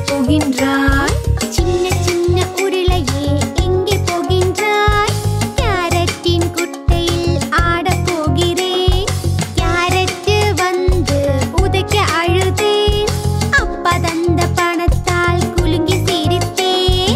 போகின்றாய் சின்ன சின்ன உருளையே எங்கே போகின்றாய் கேரட்டின் குட்டையில் ஆடப் போகிறேன் கேரட்டு வந்து உதைக்க அழுதேன் அப்பா தந்த பணத்தால் குலுங்கி சிரித்தேன்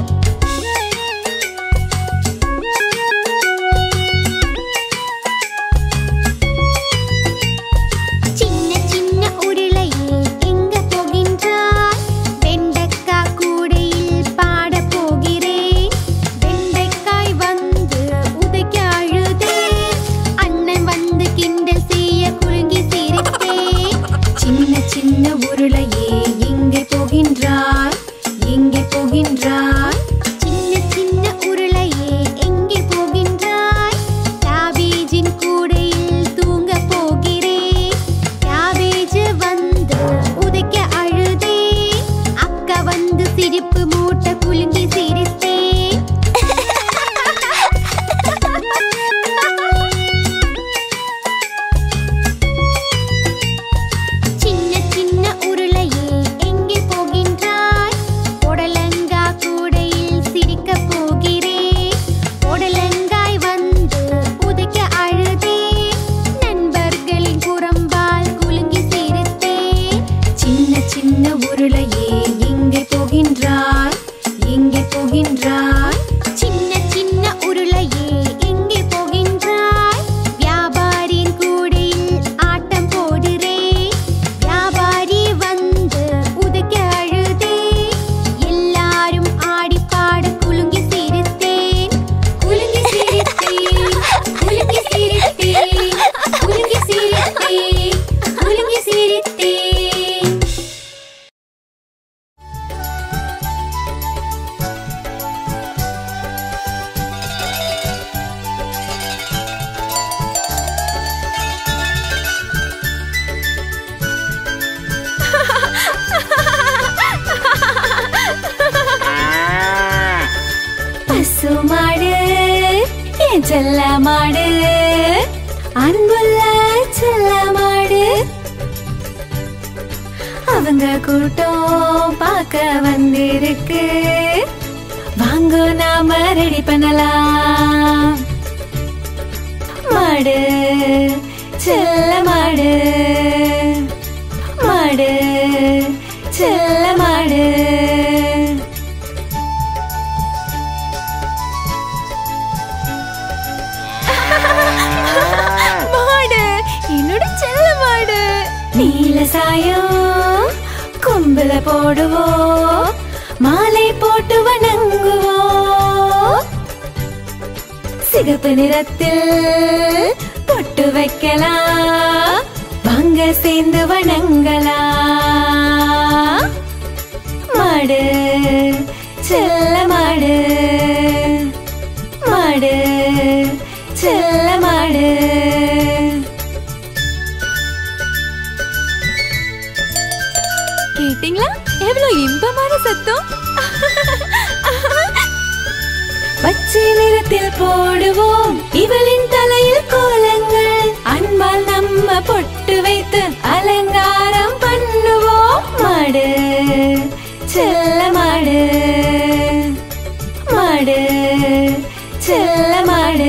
சின்ன சின்ன உருளையே எங்க போகின்றாய் வெண்டைக்காய் கூடையில் பாடப் போகிறேன் வெண்டைக்காய் வந்து உதைக்க அழுதேன் அண்ணன் வந்து கிண்டல் செய்ய குலுங்கி சிரித்தேன் சின்ன சின்ன உருளையே எங்கே போகின்றாய் எங்கே போகின்றாய் சின்ன சின்ன உருளையே எங்கே போகின்றாய் கேபேஜின் கூடையில் தூங்க போகிறேன் கேபேஜ் வந்து உதைக்க அழுதேன் அக்கா வந்து சிரிப்பு மூட்டை குலுங்கி சிரித்தேன் சின்ன சின்ன உருளையே எங்கே போகின்றாய் புடலங்காய் கூடையில் சிரிக்கப் போகிறேன் புடலங்காய் வந்து உதைக்க அழுதேன் நண்பர்களின் புறம்பால் குலுங்கி சிரித்தேன் சின்ன சின்ன உருளையே எங்கே போகின்றாய் எங்கே போகின்றாய் சின்ன சின்ன உருளையே எங்கே போகின்றாய் வியாபாரியின் கூடையில் ஆட்டம் போடுறேன் வியாபாரி வந்து உதைக்க அழுதேன் எல்லாரும் ஆடி பாட குலுங்கி சிரித்தேன் குலுங்கி சிரித்தேன் குலுங்கி சிரித்தேன் குலுங்கி சிரித்தேன் குலுங்கி சிரித்தேன் பசுமாடு என் செல்ல மாடு அன்புள்ள செல்ல மாடு அவங்க கூட்டம் பார்க்க வந்திருக்கு வாங்க நாம ரெடி பண்ணலாம் மாடு செல்ல மாடு மாடு செல்ல மாடு மாடு என்னோட செல்ல மாடு நீல சாயம் கொம்புல போடுவோம் மாலை போட்டு வணங்குவோம் சிகப்பு நிறத்தில் பொட்டு வைக்கலாம் வாங்க சேர்ந்து வணங்கலாம் மாடு செல்ல மாடு மாடு செல்ல மாடு கேட்டிங்களா எவ்வளவு இன்பமான சத்தம் பச்சை நிறத்தில் போடுவோம் இவளின் தலையில் கோலங்கள் அன்பால் நம்ம பொட்டு வைத்து அலங்காரம் பண்ணுவோம் மாடு செல்ல மாடு மாடு செல்ல மாடு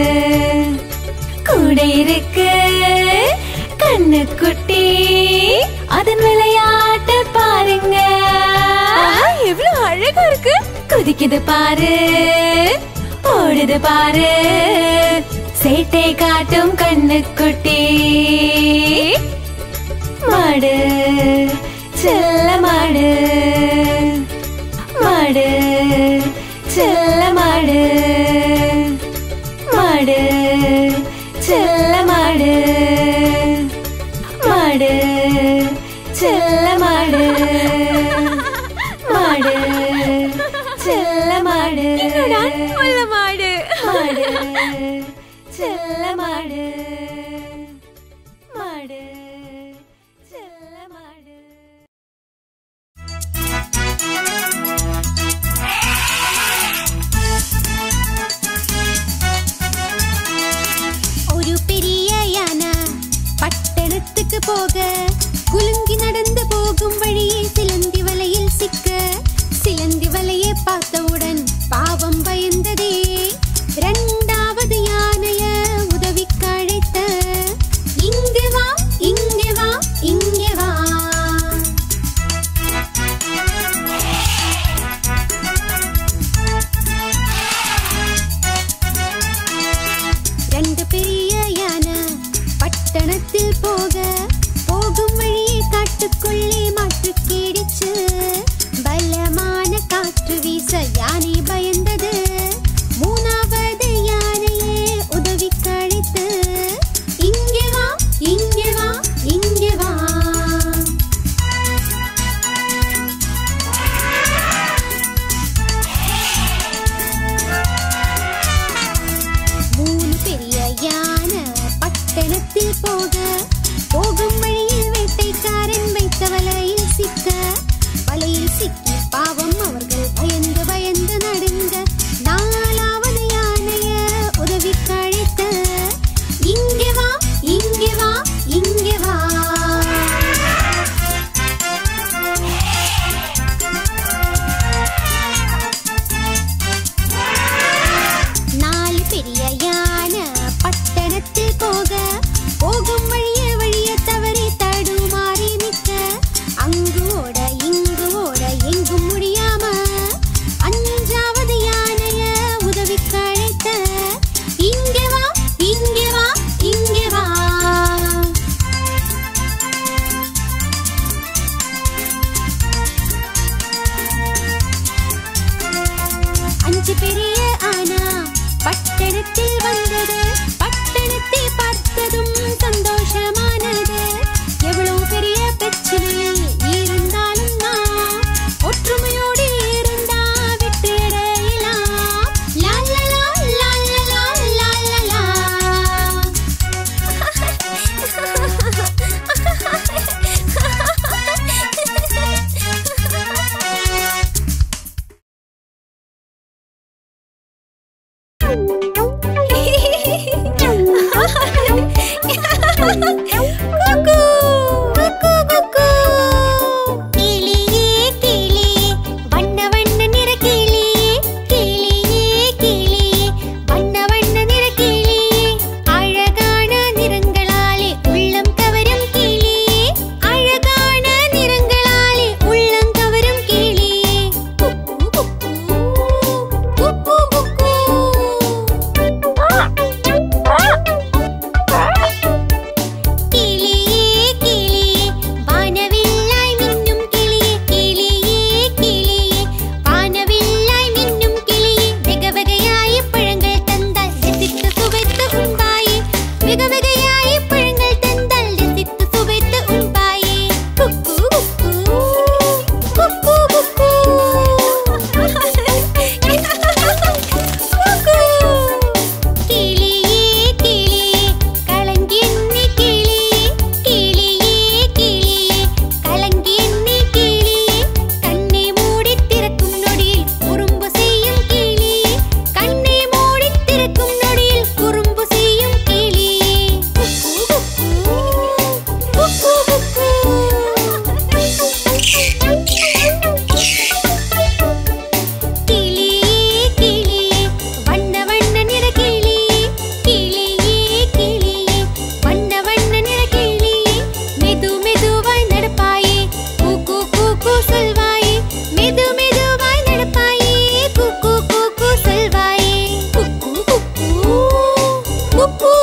கூட இருக்கு கண்ணு குட்டி அதன் விளையாட்ட பாருங்க எவ்வளவு அழகா இருக்கு குதிக்குது பாரு ஓடுது பாரு சேட்டை காட்டும் கண்ணு குட்டி மாடு செல்ல மாடு மாடு செல்ல மாடு மாடு செல்ல மாடு மாடு செல்ல மாடு மாடு செல்ல மாடு மாடு மாடு செல்ல மாடு மாடு செல்ல மாடு ஒரு பெரிய யானை பட்டணத்துக்கு போக குலுங்கி நடந்து போகும் வழியே சிலந்தி வலையில் சிக்க யானைக்கு பாவம் அவர்கள் பயந்து பயந்து நடுங்க நாலாவது யானைய உதவி கழித்த இங்கே வா இங்கே வா இங்கே வா நாலு பெரிய யானை பட்டணத்தில் போக போகும் வழிய வழிய தவறி தடுமாறி நிற்க அங்கு ஓட இங்கு ஓட எங்கும் முடியாம அஞ்சாவது யானைய உதவி கழைத்த இங்கே வா இங்கே வா இங்கே வா அஞ்சு பெரிய ஆனா பட்டணத்தில் வந்தது பட்டணத்தை பார்த்ததும் சந்தோஷமானது எவ்வளவு பெரிய பிரச்சனை இருந்தாலும் நான் ஒற்றுமையோடு இருந்தா விட்டு இடையலாம் லா லா லா லா லா லா லா லா கிளியே கிளியே வண்ண வண்ண நிற கிளியே கிளியே கிளியே வண்ண வண்ண நிற கிளியே அழகான நிறங்களாலே உள்ளம் கவரும் கிளியே அழகான நிறங்களாலே உள்ளம் கவரும் கிளியே குக்கு குக்கு குக்கு குக்கு கிளியே கிளியே வானவில்லாய் மின்னும் கிளியே கிளியே கிளியே வானவில்லாய் மின்னும் கிளியே வெக வெகையாய் பழங்கள் தந்தால் ரசித்து சுவைத்து உண்பாயே வெக வெகையாய் பழங்கள் தந்தால் ரசித்து சுவைத்து உண்பாயே குக்கு குக்கு குக்கு குக்கு கிளியே கிளியே கலங்கி எண்ணி கிளியே கிளியே கிளியே கலங்கி எண்ணி கிளியே கண்ணை மூடி திறக்கும் நொடியில் குறும்பு செய்யும் கிளியே கண்ணை மூடி திறக்கும் நொடியில் குறும்பு செய்யும் கிளியே குக்கு குக்கு குக்கு கிளியே கிளியே வண்ண வண்ண நிற கிளியே கிளியே கிளியே வண்ண வண்ண நிற கிளியே மெது மெதுவாய் நடப்பாயே கூக்கு கூக்கு சொல்வாயே மெது மெதுவாய் நடப்பாயே கூக்கு கூக்கு சொல்வாயே குக்கு குக்கு குக்கு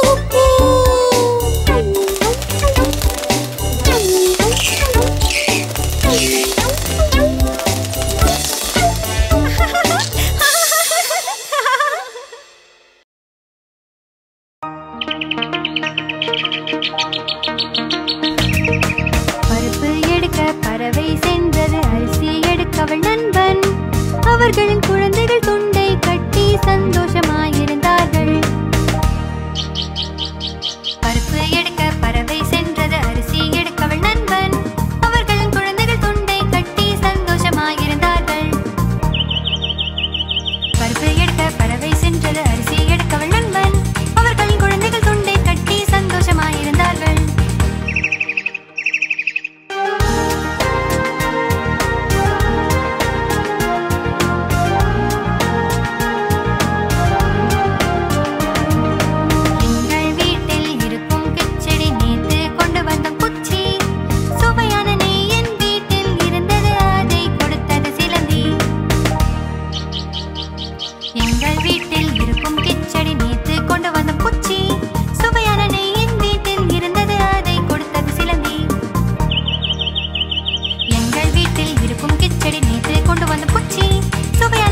பருப்பு எடுக்க பறவை சென்றது அரிசி எடுக்க அவள் நண்பன் அவர்களின் குழந்தைகள் துண்டை கட்டி சந்தோஷமாயிருந்தார்கள் பருப்பு எடுக்க பறவை சென்றது அரிசி எடுக்க அவள் நண்பன் அவர்களின் குழந்தைகள் துண்டை கட்டி சந்தோஷமாயிருந்தார்கள் பருப்பு எடுக்க பறவை சென்றது அரிசி எடுக்க அவள் நண்பன் அவர்களின் குழந்தைகள் துண்டை கட்டி சந்தோஷமாயிருந்தார்கள் எங்கள் வீட்டில் இருக்கும் கிச்சடி நேத்து கொண்டு வந்த குச்சி சுவையான நெய் என் வீட்டில் இருந்தது அதை கொடுத்தது சிலந்தி எங்கள் வீட்டில் இருக்கும் கிச்சடி நேத்து கொண்டு வந்த குச்சி சுவையான நெய் என் வீட்டில் இருந்தது அதை கொடுத்தது சிலந்தி எங்கள் வீட்டில் இருக்கும் கிச்சடி நேத்து கொண்டு வந்த குச்சி சுவையான